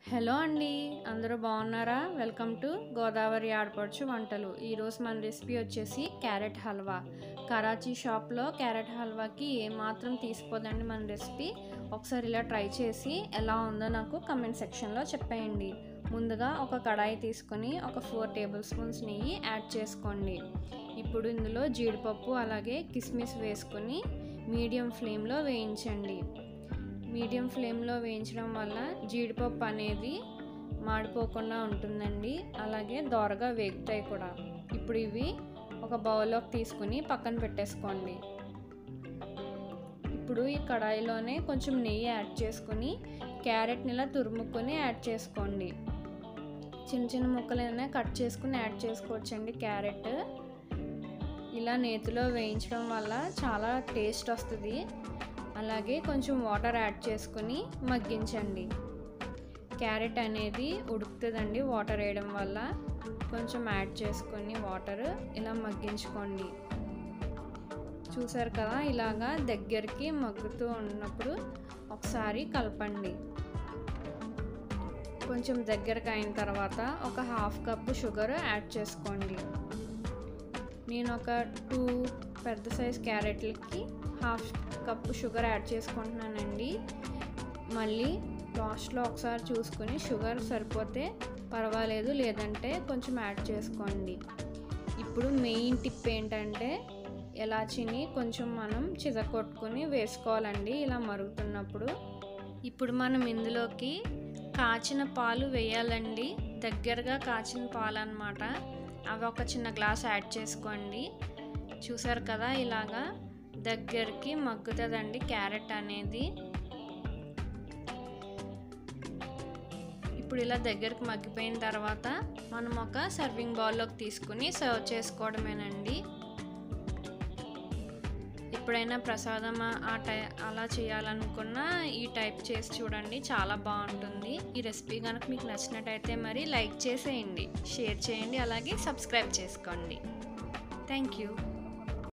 hello అండి అందరూ బాగున్నారా వెల్కమ్ టు గోదావరి ఆడపడుచు వంటలు ఈరోజు మన రెసిపీ వచ్చేసి క్యారెట్ హల్వా కరాచీ షాప్లో క్యారెట్ హల్వాకి ఏమాత్రం తీసిపోదండి మన రెసిపీ ఒకసారి ఇలా ట్రై చేసి ఎలా ఉందో నాకు కమెంట్ సెక్షన్లో చెప్పేయండి ముందుగా ఒక కడాయి తీసుకొని ఒక ఫోర్ టేబుల్ స్పూన్స్ నెయ్యి యాడ్ చేసుకోండి ఇప్పుడు ఇందులో జీడిపప్పు అలాగే కిస్మిస్ వేసుకొని మీడియం ఫ్లేమ్లో వేయించండి మీడియం ఫ్లేమ్లో వేయించడం వల్ల జీడిపప్పు అనేది మాడిపోకుండా ఉంటుందండి అలాగే దోరగా వేగుతాయి కూడా ఇప్పుడు ఇవి ఒక బౌల్లోకి తీసుకుని పక్కన పెట్టేసుకోండి ఇప్పుడు ఈ కడాయిలోనే కొంచెం నెయ్యి యాడ్ చేసుకుని క్యారెట్ని ఇలా తురుముకొని యాడ్ చేసుకోండి చిన్న చిన్న ముక్కలైనా కట్ చేసుకుని యాడ్ చేసుకోవచ్చండి క్యారెట్ ఇలా నేతిలో వేయించడం వల్ల చాలా టేస్ట్ వస్తుంది అలాగే కొంచెం వాటర్ యాడ్ చేసుకుని మగ్గించండి క్యారెట్ అనేది ఉడుకుతుందండి వాటర్ వేయడం వల్ల కొంచెం యాడ్ చేసుకొని వాటర్ ఇలా మగ్గించుకోండి చూసారు కదా ఇలాగా దగ్గరికి మగ్గుతూ ఉన్నప్పుడు ఒకసారి కలపండి కొంచెం దగ్గరకు అయిన తర్వాత ఒక హాఫ్ కప్పు షుగర్ యాడ్ చేసుకోండి నేను ఒక టూ పెద్ద సైజ్ క్యారెట్లకి హాఫ్ కప్పు షుగర్ యాడ్ చేసుకుంటున్నానండి మళ్ళీ లాస్ట్లో ఒకసారి చూసుకుని షుగర్ సరిపోతే పర్వాలేదు లేదంటే కొంచెం యాడ్ చేసుకోండి ఇప్పుడు మెయిన్ టిప్ ఏంటంటే ఎలాచిని కొంచెం మనం చితకొట్టుకుని వేసుకోవాలండి ఇలా మరుగుతున్నప్పుడు ఇప్పుడు మనం ఇందులోకి కాచిన పాలు వేయాలండి దగ్గరగా కాచిన పాలు అనమాట అవి ఒక చిన్న గ్లాస్ యాడ్ చేసుకోండి చూసారు కదా ఇలాగా దగ్గరికి మగ్గుతుందండి క్యారెట్ అనేది ఇప్పుడు ఇలా దగ్గరికి మగ్గిపోయిన తర్వాత మనం ఒక సర్వింగ్ బౌల్లోకి తీసుకుని సర్వ్ చేసుకోవడమేనండి ఎప్పుడైనా ప్రసాదం ఆ టై అలా చేయాలనుకున్నా ఈ టైప్ చేసి చూడండి చాలా బాగుంటుంది ఈ రెసిపీ కనుక మీకు నచ్చినట్టయితే మరి లైక్ చేసేయండి షేర్ చేయండి అలాగే సబ్స్క్రైబ్ చేసుకోండి థ్యాంక్ యూ